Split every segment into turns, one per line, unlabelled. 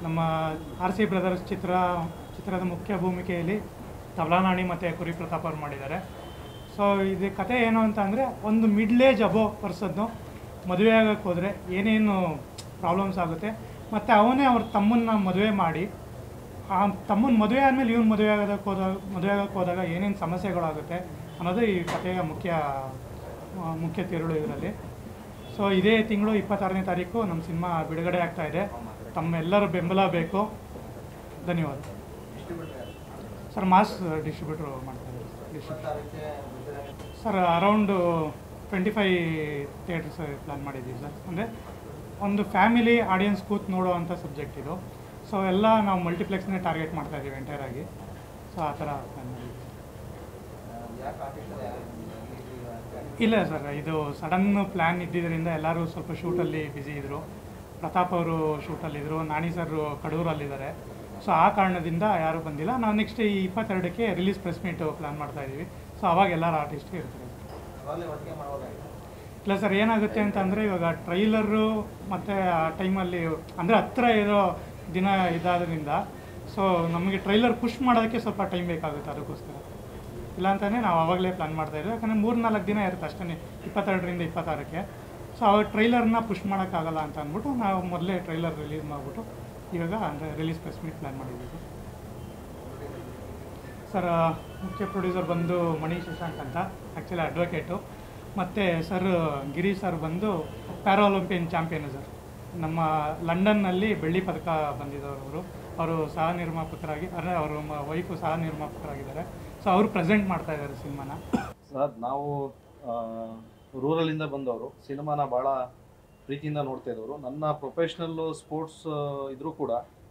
ನಮ್ಮ R C brothers ಚಿತ್ರ ಚಿತ್ರದ ಮುಖ್ಯ ಭೂಮಿಕೆಯಲ್ಲಿ ತಬಲಾನಾಣಿ ಮತ್ತು ಕುರಿ ಪ್ರತಾಪ್ ಅವ್ರು ಮಾಡಿದ್ದಾರೆ ಸೊ ಇದು ಕತೆ ಏನು ಅಂತ ಅಂದರೆ ಒಂದು ಮಿಡ್ಲ್ ಏಜ್ ಅಬೋ ಪರ್ಸನ್ನು ಮದುವೆ ಆಗೋಕ್ಕೆ ಹೋದರೆ ಏನೇನು ಪ್ರಾಬ್ಲಮ್ಸ್ ಆಗುತ್ತೆ ಮತ್ತು ಅವನೇ ಅವ್ರ ತಮ್ಮನ್ನ ಮದುವೆ ಮಾಡಿ ಆ ತಮ್ಮನ ಮದುವೆ ಆದಮೇಲೆ ಇವ್ನು ಮದುವೆ ಆಗೋದಕ್ಕೆ ಹೋದಾಗ ಮದುವೆ ಆಗೋಕ್ಕೆ ಹೋದಾಗ ಏನೇನು ಸಮಸ್ಯೆಗಳಾಗುತ್ತೆ ಅನ್ನೋದು ಈ ಕಥೆಯ ಮುಖ್ಯ ಆ, ಮುಖ್ಯ ತಿರುಳು ಇದರಲ್ಲಿ ಸೊ ಇದೇ ತಿಂಗಳು ಇಪ್ಪತ್ತಾರನೇ ತಾರೀಕು ನಮ್ಮ ಸಿನಿಮಾ ಬಿಡುಗಡೆ ಆಗ್ತಾ ಇದೆ ತಮ್ಮೆಲ್ಲರ ಬೆಂಬಲ ಬೇಕು ಧನ್ಯವಾದ ಸರ್ ಮಾಸ್ ಡಿಸ್ಟ್ರಿಬ್ಯೂಟ್ರು ಮಾಡ್ತಾ ಇದ್ದಾರೆ distribute sir around twenty five theatres plan ಮಾಡಿದ್ದೀವಿ ಸರ್ ಅಂದರೆ ಒಂದು ಫ್ಯಾಮಿಲಿ ಆಡಿಯನ್ಸ್ ಕೂತ್ ನೋಡೋ ಅಂಥ ಸಬ್ಜೆಕ್ಟ್ ಇದು ಸೊ ಎಲ್ಲ ನಾವು ಮಲ್ಟಿಪ್ಲೆಕ್ಸ್ನೇ ಟಾರ್ಗೆಟ್ ಮಾಡ್ತಾ ಇದ್ದೀವಿ ಎಂಟೈರ್ ಆಗಿ ಸೊ ಆ ಥರ ಪ್ಲ್ಯಾನ್ ಮಾಡಿದ್ದೀವಿ ಇಲ್ಲ ಸರ್ ಇದು ಸಡನ್ ಪ್ಲ್ಯಾನ್ ಇದ್ದಿದ್ದರಿಂದ ಎಲ್ಲರೂ ಸ್ವಲ್ಪ ಶೂಟಲ್ಲಿ ಬ್ಯುಸಿ ಇದ್ದರು ಪ್ರತಾಪ್ ಅವರು ಶೂಟಲ್ಲಿದ್ದರು ನಾಣಿ ಸರ್ ಕಡೂರಲ್ಲಿದ್ದಾರೆ ಸೊ ಆ ಕಾರಣದಿಂದ ಯಾರೂ ಬಂದಿಲ್ಲ ನಾವು ನೆಕ್ಸ್ಟ್ ಈ ಇಪ್ಪತ್ತೆರಡಕ್ಕೆ ರಿಲೀಸ್ ಪ್ರೆಸ್ ಮೀಟು ಪ್ಲ್ಯಾನ್ ಮಾಡ್ತಾ ಇದ್ದೀವಿ ಸೊ ಅವಾಗ ಎಲ್ಲರೂ ಆರ್ಟಿಸ್ಟ್ಗೆ ಇರ್ತಾರೆ ಇಲ್ಲ ಸರ್ ಏನಾಗುತ್ತೆ ಅಂತಂದರೆ ಇವಾಗ ಟ್ರೈಲರು ಮತ್ತು ಆ ಟೈಮಲ್ಲಿ ಅಂದರೆ ಹತ್ತಿರ ಇರೋ ದಿನ ಇದಾದ್ರಿಂದ ಸೊ ನಮಗೆ ಟ್ರೈಲರ್ ಪುಷ್ ಮಾಡೋದಕ್ಕೆ ಸ್ವಲ್ಪ ಟೈಮ್ ಬೇಕಾಗುತ್ತೆ ಅದಕ್ಕೋಸ್ಕರ ಇಲ್ಲ ಅಂತಲೇ ನಾವು ಆವಾಗಲೇ ಪ್ಲ್ಯಾನ್ ಮಾಡ್ತಾ ಇದ್ವಿ ಯಾಕಂದರೆ ಮೂರು ನಾಲ್ಕು ದಿನ ಇರುತ್ತೆ ಅಷ್ಟೇ ಇಪ್ಪತ್ತೆರಡರಿಂದ ಇಪ್ಪತ್ತಾರಕ್ಕೆ ಸೊ ಅವಾಗ ಟ್ರೈಲರ್ನ ಪುಷ್ ಮಾಡೋಕ್ಕಾಗಲ್ಲ ಅಂತ ಅಂದ್ಬಿಟ್ಟು ನಾವು ಮೊದಲೇ ಟ್ರೈಲರ್ ರಿಲೀಸ್ ಮಾಡಿಬಿಟ್ಟು ಇವಾಗ ಅಂದರೆ ರಿಲೀಸ್ ಪ್ರೆಸ್ ಮೀಟ್ ಪ್ಲ್ಯಾನ್ ಮಾಡಿದ್ದೀವಿ ಸರ್ ಮುಖ್ಯ ಪ್ರೊಡ್ಯೂಸರ್ ಬಂದು ಮಣಿ ಶಶಾಂಕ್ ಅಂತ ಆ್ಯಕ್ಚುಲಿ ಅಡ್ವೊಕೇಟು ಮತ್ತು ಸರ್ ಗಿರೀಶ್ ಸರ್ ಬಂದು ಪ್ಯಾರಾ ಒಲಿಂಪಿಯನ್ ಚಾಂಪಿಯನ್ ಸರ್ ನಮ್ಮ ಲಂಡನ್ನಲ್ಲಿ ಬೆಳ್ಳಿ ಪದಕ ಬಂದಿದ್ದವರು ಅವರು ಅವರು ಸಹ ನಿರ್ಮಾಪಕರಾಗಿ ಅಂದರೆ ಅವರು ವೈಫು ಸಹ ನಿರ್ಮಾಪಕರಾಗಿದ್ದಾರೆ ಸೊ ಅವರು ಪ್ರೆಸೆಂಟ್ ಮಾಡ್ತಾ ಇದ್ದಾರೆ ಸಿನಿಮಾನ
ಸರ್ ನಾವು ರೂರಲಿಂದ ಬಂದವರು ಸಿನಿಮಾನ ಭಾಳ ಪ್ರೀತಿಯಿಂದ ನೋಡ್ತಾ ಇದ್ದವರು ನನ್ನ ಪ್ರೊಫೆಷ್ನಲ್ಲು ಸ್ಪೋರ್ಟ್ಸ್ ಇದ್ರೂ ಕೂಡ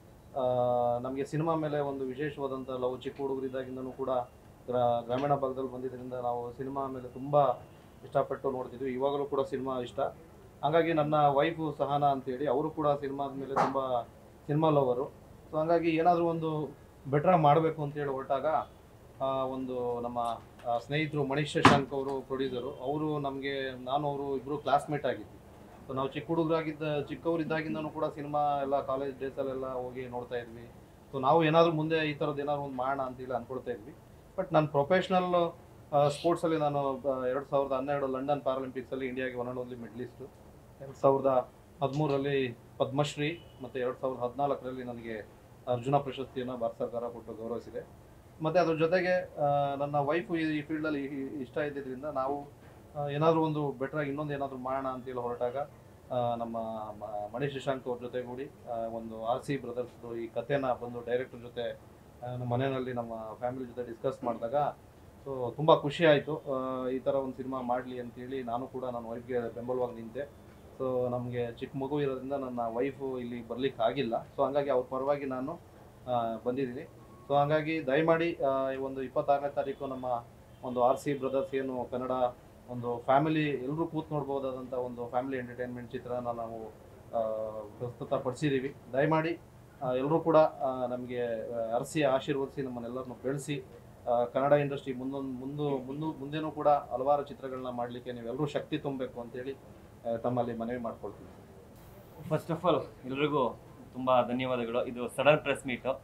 ನಮಗೆ ಸಿನಿಮಾ ಮೇಲೆ ಒಂದು ವಿಶೇಷವಾದಂಥ ಲವ್ ಚಿಕ್ಕ ಹುಡುಗರಿದ್ದಾಗಿಂದನೂ ಕೂಡ ಗ್ರಾ- ಗ್ರಾಮೀಣ ಭಾಗದಲ್ಲಿ ಬಂದಿದ್ದರಿಂದ ನಾವು ಸಿನಿಮಾ ಮೇಲೆ ತುಂಬ ಇಷ್ಟಪಟ್ಟು ನೋಡ್ತಿದ್ವಿ ಇವಾಗಲೂ ಕೂಡ ಸಿನಿಮಾ ಇಷ್ಟ ಹಾಗಾಗಿ ನನ್ನ ವೈಫು ಸಹನಾ ಅಂತೇಳಿ ಅವರು ಕೂಡ ಸಿನಿಮಾದ ಮೇಲೆ ತುಂಬ ಸಿನಿಮಾ ಲವರು ಸೊ ಹಾಗಾಗಿ ಏನಾದರೂ ಒಂದು ಬೆಟ್ರಾಗಿ ಮಾಡಬೇಕು ಅಂತೇಳಿ ಹೊರಟಾಗ ಆ, ಒಂದು ನಮ್ಮ ಆ, ಸ್ನೇಹಿತರು ಮಣೀಶ್ ಶಶಾಂಕ್ ಅವರು ಪ್ರೊಡ್ಯೂಸರು ಅವರು ನಮಗೆ ನಾನು ಅವರು ಇಬ್ಬರು ಕ್ಲಾಸ್ಮೇಟ್ ಆಗಿದ್ವಿ ಸೊ ನಾವು ಚಿಕ್ಕ ಹುಡುಗರಾಗಿದ್ದ ಚಿಕ್ಕವರಿದ್ದಾಗಿಂದನೂ ಕೂಡ ಸಿನಿಮಾ ಎಲ್ಲ ಕಾಲೇಜ್ ಡೇಸಲ್ಲೆಲ್ಲ ಹೋಗಿ ನೋಡ್ತಾ ಇದ್ವಿ ಸೊ ನಾವು ಏನಾದರೂ ಮುಂದೆ ಈ ಥರದ್ದು ಏನಾದ್ರು ಒಂದು ಮಾಡೋಣ ಅಂತೇಳಿ ಅಂದ್ಕೊಳ್ತಾ ಇದ್ವಿ ಬಟ್ ನಾನು ಪ್ರೊಫೆಷ್ನಲ್ ಸ್ಪೋರ್ಟ್ಸಲ್ಲಿ ನಾನು ಎರಡು ಸಾವಿರದ ಹನ್ನೆರಡು ಲಂಡನ್ ಪ್ಯಾರಾಲಿಂಪಿಕ್ಸಲ್ಲಿ ಇಂಡಿಯಾಗೆ ಒನ್ ಆ್ಯಂಡ್ ಓನ್ಲಿ ಮೆಡಲಿಸ್ಟು ಎರಡು ಸಾವಿರದ ಹದಿಮೂರರಲ್ಲಿ ಪದ್ಮಶ್ರೀ ಮತ್ತು ಎರಡು ಸಾವಿರದ ಹದಿನಾಲ್ಕರಲ್ಲಿ ನನಗೆ ಅರ್ಜುನ ಪ್ರಶಸ್ತಿಯನ್ನು ಭಾರತ ಸರ್ಕಾರ ಕೊಟ್ಟು ಗೌರವಿಸಿದೆ ಮತ್ತು ಅದ್ರ ಜೊತೆಗೆ ಆ, ನನ್ನ ವೈಫು ಈ ಫೀಲ್ಡಲ್ಲಿ ಇಷ್ಟ ಇದ್ದಿದ್ದರಿಂದ ನಾವು ಏನಾದರೂ ಒಂದು ಬೆಟ್ರಾಗಿ ಇನ್ನೊಂದು ಏನಾದರೂ ಮಾಡೋಣ ಅಂತೇಳಿ ಹೊರಟಾಗ ಆ, ನಮ್ಮ ಮ- ಮಣಿ ಶಶಾಂಕ್ ಅವ್ರ ಜೊತೆಗೂಡಿ ಆ, ಒಂದು ಆರ್ ಸಿ ಬ್ರದರ್ಸ್ದು ಈ ಕಥೆನ ಬಂದು ಡೈರೆಕ್ಟರ್ ಜೊತೆ ಆ, ನಮ್ಮ ಮನೆಯಲ್ಲಿ ನಮ್ಮ ಫ್ಯಾಮಿಲಿ ಜೊತೆ ಡಿಸ್ಕಸ್ ಮಾಡಿದಾಗ ಸೊ ತುಂಬ ಖುಷಿ ಆಯಿತು ಈ ಥರ ಒಂದು ಸಿನಿಮಾ ಮಾಡಲಿ ಅಂತೇಳಿ ನಾನು ಕೂಡ ನನ್ನ ವೈಫ್ಗೆ ಬೆಂಬಲವಾಗಿ ನಿಂತೆ ಸೊ ನಮಗೆ ಚಿಕ್ಕ ಮಗು ಇರೋದ್ರಿಂದ ನನ್ನ ವೈಫು ಇಲ್ಲಿ ಬರ್ಲಿಕ್ಕೆ ಆಗಿಲ್ಲ ಸೊ ಹಂಗಾಗಿ ಅವ್ರ ಪರವಾಗಿ ನಾನು ಆ, ಬಂದಿದ್ದೀನಿ ಸೊ ಹಾಗಾಗಿ ದಯಮಾಡಿ ಆ, ಈ ಒಂದು ಇಪ್ಪತ್ತಾರನೇ ತಾರೀಕು ನಮ್ಮ ಒಂದು ಆರ್ ಸಿ ಬ್ರದರ್ಸ್ ಏನು ಕನ್ನಡ ಒಂದು ಫ್ಯಾಮಿಲಿ ಎಲ್ಲರೂ ಕೂತ್ ನೋಡ್ಬೋದಾದಂಥ ಒಂದು ಫ್ಯಾಮಿಲಿ ಎಂಟರ್ಟೈನ್ಮೆಂಟ್ ಚಿತ್ರನ ನಾವು ಆ, ಪ್ರಸ್ತುತಪಡಿಸಿದ್ದೀವಿ ದಯಮಾಡಿ ಎಲ್ಲರೂ ಕೂಡ ನಮಗೆ ಅರಸಿ ಆಶೀರ್ವದಿಸಿ ನಮ್ಮನ್ನೆಲ್ಲರನ್ನು ಬೆಳೆಸಿ ಆ, ಕನ್ನಡ ಇಂಡಸ್ಟ್ರಿ ಮುಂದೊಂದು ಮುಂದು ಮುಂದು ಮುಂದೇನೂ ಕೂಡ ಹಲವಾರು ಚಿತ್ರಗಳನ್ನ ಮಾಡಲಿಕ್ಕೆ ನೀವೆಲ್ಲರೂ ಶಕ್ತಿ ತುಂಬಬೇಕು ಅಂತೇಳಿ ಆ, ತಮ್ಮಲ್ಲಿ ಮನವಿ ಮಾಡ್ಕೊಳ್ತೀನಿ
ಫಸ್ಟ್ ಆಫ್ ಆಲ್ ಎಲ್ರಿಗೂ ತುಂಬ ಧನ್ಯವಾದಗಳು ಇದು ಸಡನ್ ಪ್ರೆಸ್ ಮೀಟು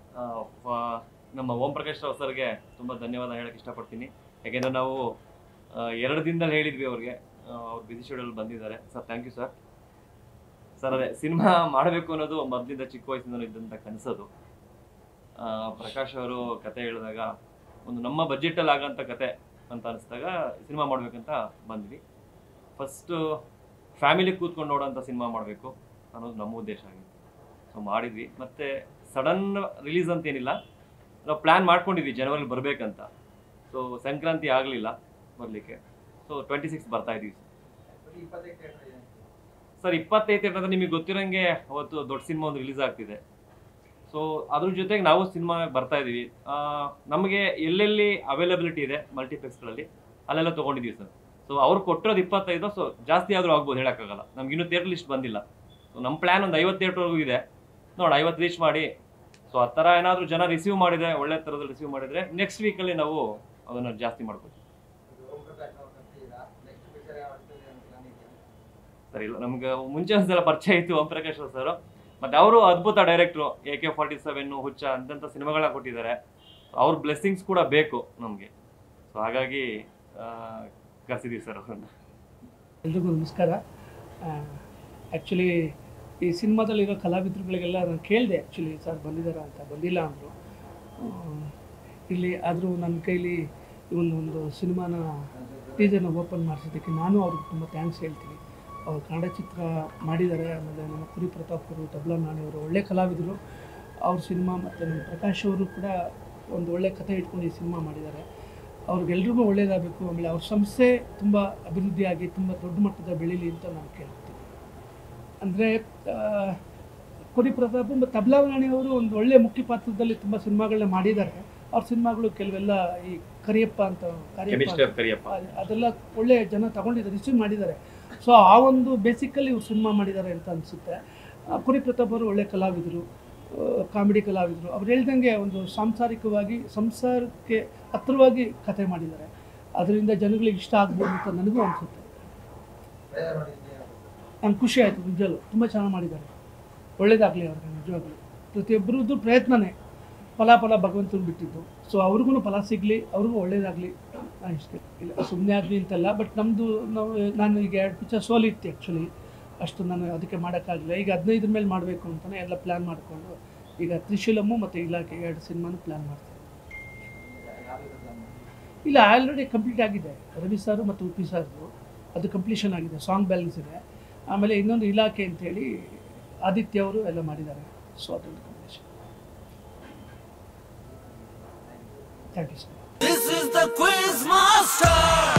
ನಮ್ಮ ಓಂ ಪ್ರಕಾಶ್ ರಾವ್ ಸರ್ಗೆ ತುಂಬ ಧನ್ಯವಾದ ಹೇಳಕ್ಕೆ ಇಷ್ಟಪಡ್ತೀನಿ ಯಾಕೆಂದರೆ ನಾವು ಆ, ಎರಡು ದಿನದಲ್ಲಿ ಹೇಳಿದ್ವಿ ಅವ್ರಿಗೆ ಅವ್ರು ಬಿಸಿ ಶೆಡ್ಯೂಲ್ ಬಂದಿದ್ದಾರೆ sir thank you sir sir ಅದೇ ಸಿನಿಮಾ ಮಾಡಬೇಕು ಅನ್ನೋದು ಮೊದಲಿಂದ ಚಿಕ್ಕ ವಯಸ್ಸಿಂದ ಇದ್ದಂಥ ಕನಸದು ಆ, ಪ್ರಕಾಶ್ ಅವರು ಕತೆ ಹೇಳಿದಾಗ ಒಂದು ನಮ್ಮ ಬಜೆಟಲ್ಲಿ ಆಗೋಂಥ ಕತೆ ಅಂತ ಅನಿಸಿದಾಗ ಸಿನಿಮಾ ಮಾಡಬೇಕಂತ ಬಂದ್ವಿ ಫಸ್ಟು ಫ್ಯಾಮಿಲಿ ಕೂತ್ಕೊಂಡು ನೋಡೋಂಥ ಸಿನಿಮಾ ಮಾಡಬೇಕು ಅನ್ನೋದು ನಮ್ಮ ಉದ್ದೇಶ ಆಗಿತ್ತು ಸೊ ಮಾಡಿದ್ವಿ ಮತ್ತು ಸಡನ್ ರಿಲೀಸ್ ಅಂತ ಏನಿಲ್ಲ ನಾವು ಪ್ಲ್ಯಾನ್ ಮಾಡ್ಕೊಂಡಿದ್ವಿ ಜನವರಿ ಬರಬೇಕಂತ ಸೊ ಸಂಕ್ರಾಂತಿ ಆಗಲಿಲ್ಲ ಬರಲಿಕ್ಕೆ ಸೊ ಟ್ವೆಂಟಿ ಸಿಕ್ಸ್ ಬರ್ತಾ ಇದ್ದೀವಿ ಸರ್ ಇಪ್ಪತ್ತೈದು ಅಂತ ನಿಮಗೆ ಗೊತ್ತಿರೋಂಗೆ ಅವತ್ತು ದೊಡ್ಡ ಸಿನಿಮಾ ಒಂದು ರಿಲೀಸ್ ಆಗ್ತಿದೆ ಸೊ ಅದ್ರ ಜೊತೆಗೆ ನಾವು ಸಿನಿಮಾ ಬರ್ತಾ ಇದ್ದೀವಿ ಆ, ನಮಗೆ ಎಲ್ಲೆಲ್ಲಿ ಅವೈಲಬಿಲಿಟಿ ಇದೆ ಮಲ್ಟಿಪ್ಲೆಕ್ಸ್ಗಳಲ್ಲಿ ಅಲ್ಲೆಲ್ಲ ತೊಗೊಂಡಿದ್ದೀವಿ ಸರ್ ಸೊ ಅವ್ರು ಕೊಟ್ಟಿರೋದು ಇಪ್ಪತ್ತೈದು ಸೊ ಜಾಸ್ತಿ ಆದರೂ ಆಗ್ಬೋದು ಹೇಳೋಕ್ಕಾಗಲ್ಲ ನಮ್ಗೆ ಇನ್ನೂ ಥಿಯೇಟರ್ ಲಿಸ್ಟ್ ಬಂದಿಲ್ಲ ಸೊ ನಮ್ಮ ಪ್ಲ್ಯಾನ್ ಒಂದು ಐವತ್ತು ಥಿಯೇಟ್ರ್ವರೆಗೂ ಇದೆ ನೋಡಿ ಐವತ್ತು ರೀಚ್ ಮಾಡಿ ಸೊ ಆ ಥರ ಏನಾದರೂ ಜನ ರಿಸೀವ್ ಮಾಡಿದರೆ ಒಳ್ಳೆ ಥರದಲ್ಲಿ ರಿಸೀವ್ ಮಾಡಿದರೆ ನೆಕ್ಸ್ಟ್ ವೀಕಲ್ಲಿ ನಾವು ಅದನ್ನು ಜಾಸ್ತಿ ಮಾಡ್ಬೋದು ಸರಿ ಇಲ್ಲ ನಮ್ಗೆ ಮುಂಚೆ ಒಂದ್ಸಲ ಪರಿಚಯ ಇತ್ತು ಓಂ ಪ್ರಕಾಶ್ ಸರ್ ಮತ್ತು ಅವರು ಅದ್ಭುತ ಡೈರೆಕ್ಟ್ರು A K forty seven Huchcha ಅಂತಂಥ ಸಿನಿಮಾಗಳನ್ನ ಕೊಟ್ಟಿದ್ದಾರೆ ಅವ್ರ ಬ್ಲೆಸ್ಸಿಂಗ್ಸ್ ಕೂಡ ಬೇಕು ನಮಗೆ ಸೊ ಹಾಗಾಗಿ ಕರೆಸಿದ್ದೀವಿ ಸರ್ ಅವ್ರನ್ನ
ಎಲ್ರಿಗೂ ನಮಸ್ಕಾರ ಆ್ಯಕ್ಚುಲಿ ಈ ಸಿನಿಮಾದಲ್ಲಿರೋ ಕಲಾವಿದರುಗಳಿಗೆಲ್ಲ ನಾನು ಕೇಳಿದೆ ಆ್ಯಕ್ಚುಲಿ ಸರ್ ಬಂದಿದ್ದಾರಾ ಅಂತ ಬಂದಿಲ್ಲ ಅಂದರು ಇಲ್ಲಿ ಆದರೂ ನನ್ನ ಕೈಲಿ ಒಂದು ಒಂದು ಸಿನಿಮಾನ ಟೀಸರ್ನ ಓಪನ್ ಮಾಡಿಸಿದ್ದಕ್ಕೆ ನಾನು ಅವ್ರಿಗೆ ತುಂಬ ಥ್ಯಾಂಕ್ಸ್ ಹೇಳ್ತೀನಿ ಅವ್ರು ಕನ್ನಡ ಚಿತ್ರ ಮಾಡಿದ್ದಾರೆ ಆಮೇಲೆ ನಮ್ಮ ಕುರಿ ಪ್ರತಾಪ್ ಅವರು ತಬ್ಲಾ ನಾಣಿಯವರು ಒಳ್ಳೆ ಕಲಾವಿದರು ಅವ್ರ ಸಿನಿಮಾ ಮತ್ತು ನಮ್ಮ ಪ್ರಕಾಶ್ ಅವರು ಕೂಡ ಒಂದು ಒಳ್ಳೆ ಕಥೆ ಇಟ್ಕೊಂಡು ಈ ಸಿನಿಮಾ ಮಾಡಿದ್ದಾರೆ ಅವ್ರಿಗೆಲ್ರಿಗೂ ಒಳ್ಳೆಯದಾಗಬೇಕು ಆಮೇಲೆ ಅವ್ರ ಸಂಸ್ಥೆ ತುಂಬ ಅಭಿವೃದ್ಧಿಯಾಗಿ ತುಂಬ ದೊಡ್ಡ ಮಟ್ಟದ ಬೆಳೀಲಿ ಅಂತ ನಾನು ಕೇಳ್ತೀನಿ ಅಂದರೆ ಕುರಿ ಪ್ರತಾಪ್ ಮತ್ತು ತಬ್ಲಾವಣಿ ಅವರು ಒಂದು ಒಳ್ಳೆ ಮುಖ್ಯ ಪಾತ್ರದಲ್ಲಿ ತುಂಬ ಸಿನಿಮಾಗಳನ್ನ ಮಾಡಿದ್ದಾರೆ ಅವ್ರ ಸಿನಿಮಾಗಳು ಕೆಲವೆಲ್ಲ ಈ ಕರಿಯಪ್ಪ ಅಂತ ಕರಿಯಪ್ಪ
ಕೆಮಿಸ್ಟರ್ ಕರಿಯಪ್ಪ
ಅದ್- ಅದೆಲ್ಲ ಒಳ್ಳೆ ಜನ ತಗೊಂಡಿದ್ದಾರೆ ರಿಸೀವ್ ಮಾಡಿದ್ದಾರೆ ಸೊ ಆ ಒಂದು ಬೇಸಿಕಲ್ಲಿ ಇವ್ರು ಸಿನಿಮಾ ಮಾಡಿದ್ದಾರೆ ಅಂತ ಅನಿಸುತ್ತೆ ಕುರಿ ಪ್ರತಾಪ್ ಅವರು ಒಳ್ಳೆ ಕಲಾವಿದರು ಕಾಮಿಡಿ ಕಲಾವಿದರು ಅವ್ರು ಹೇಳ್ದಂಗೆ ಒಂದು ಸಾಂಸಾರಿಕವಾಗಿ ಸಂಸಾರಕ್ಕೆ ಹತ್ರವಾಗಿ ಕಥೆ ಮಾಡಿದ್ದಾರೆ ಅದರಿಂದ ಜನಗಳಿಗೆ ಇಷ್ಟ ಆಗ್ಬೋದು ಅಂತ ನನಗೂ ಅನಿಸುತ್ತೆ ನಂಗೆ ಖುಷಿ ಆಯಿತು ನಿಜವಲ್ಲೂ ತುಂಬ ಚೆನ್ನಾಗಿ ಮಾಡಿದ್ದಾರೆ ಒಳ್ಳೇದಾಗಲಿ ಅವ್ರಿಗೆ ನಿಜವಾಗ್ಲೂ ಪ್ರತಿಯೊಬ್ಬರದ್ದು ಪ್ರಯತ್ನನೇ ಫಲ ಫಲ ಭಗವಂತನ ಬಿಟ್ಟಿದ್ದು ಸೊ ಅವ್ರಿಗೂ ಫಲ ಸಿಗಲಿ ಅವ್ರಿಗೂ ಒಳ್ಳೇದಾಗಲಿ ನಾನು ಇಷ್ಟೇ ಇಲ್ಲ ಸುಮ್ಮನೆ ಆಗಲಿ ಅಂತಲ್ಲ ಬಟ್ ನಮ್ಮದು ನಾವು ನಾನು ಈಗ ಎರಡು ಪಿಕ್ಚರ್ ಸೋಲಿತ್ತು ಆ್ಯಕ್ಚುಲಿ ಅಷ್ಟು ನಾನು ಅದಕ್ಕೆ ಮಾಡೋಕ್ಕಾಗಲಿಲ್ಲ ಈಗ ಹದಿನೈದರ ಮೇಲೆ ಮಾಡಬೇಕು ಅಂತಲೇ ಎಲ್ಲ ಪ್ಲ್ಯಾನ್ ಮಾಡಿಕೊಂಡು ಈಗ ತ್ರಿಶೂಲಮ್ಮು ಮತ್ತು ಇಲಾಖೆ ಎರಡು ಸಿನಿಮಾನು ಪ್ಲ್ಯಾನ್ ಮಾಡ್ತೀನಿ ಇಲ್ಲ ಆಲ್ರೆಡಿ ಕಂಪ್ಲೀಟ್ ಆಗಿದೆ ರವಿ ಸಾರು ಮತ್ತು ಉಪ್ಪಿ ಸಾರ್ದು ಅದು ಕಂಪ್ಲೀಷನ್ ಆಗಿದೆ ಸಾಂಗ್ ಬ್ಯಾಲೆನ್ಸ್ ಇದೆ ಆಮೇಲೆ ಇನ್ನೊಂದು ಇಲಾಖೆ ಅಂತೇಳಿ ಆದಿತ್ಯ ಅವರು ಎಲ್ಲ ಮಾಡಿದ್ದಾರೆ ಸೊ ಅದೊಂದು completion thank you sir
This is the Quiz Master!